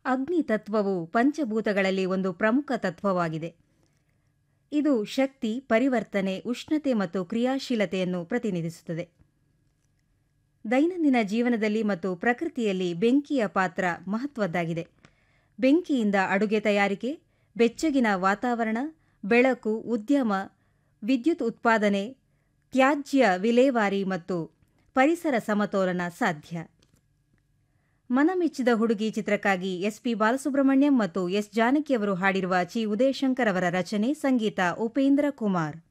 ಅಗ್ನಿ ತತ್ವವು ಪಂಚಭೂತಗಳಲ್ಲಿ ಒಂದು ಪ್ರಮುಖ ತತ್ವವಾಗಿದೆ ಇದು ಶಕ್ತಿ ಪರಿವರ್ತನೆ ಉಷ್ಣತೆ ಮತ್ತು ಕ್ರಿಯಾಶೀಲತೆಯನ್ನು ಪ್ರತಿನಿಧಿಸುತ್ತದೆ ದೈನಂದಿನ ಜೀವನದಲ್ಲಿ ಮತ್ತು ಪ್ರಕೃತಿಯಲ್ಲಿ ಬೆಂಕಿಯ ಪಾತ್ರ ಮಹತ್ವದ್ದಾಗಿದೆ ಬೆಂಕಿಯಿಂದ ಅಡುಗೆ ತಯಾರಿಕೆ ಬೆಚ್ಚಗಿನ ವಾತಾವರಣ ಬೆಳಕು ಉದ್ಯಮ ವಿದ್ಯುತ್ ಉತ್ಪಾದನೆ ತ್ಯಾಜ್ಯ ವಿಲೇವಾರಿ ಮತ್ತು ಪರಿಸರ ಸಮತೋಲನ ಸಾಧ್ಯ ಮನಮೆಚ್ಚಿದ ಹುಡುಗಿ ಚಿತ್ರಕ್ಕಾಗಿ ಎಸ್ಪಿ ಬಾಲಸುಬ್ರಹ್ಮಣ್ಯಂ ಮತ್ತು ಎಸ್ ಜಾನಕಿಯವರು ಹಾಡಿರುವ ಚಿ ಉದಯಶಂಕರ್ ಅವರ ರಚನೆ ಸಂಗೀತ ಉಪೇಂದ್ರ ಕುಮಾರ್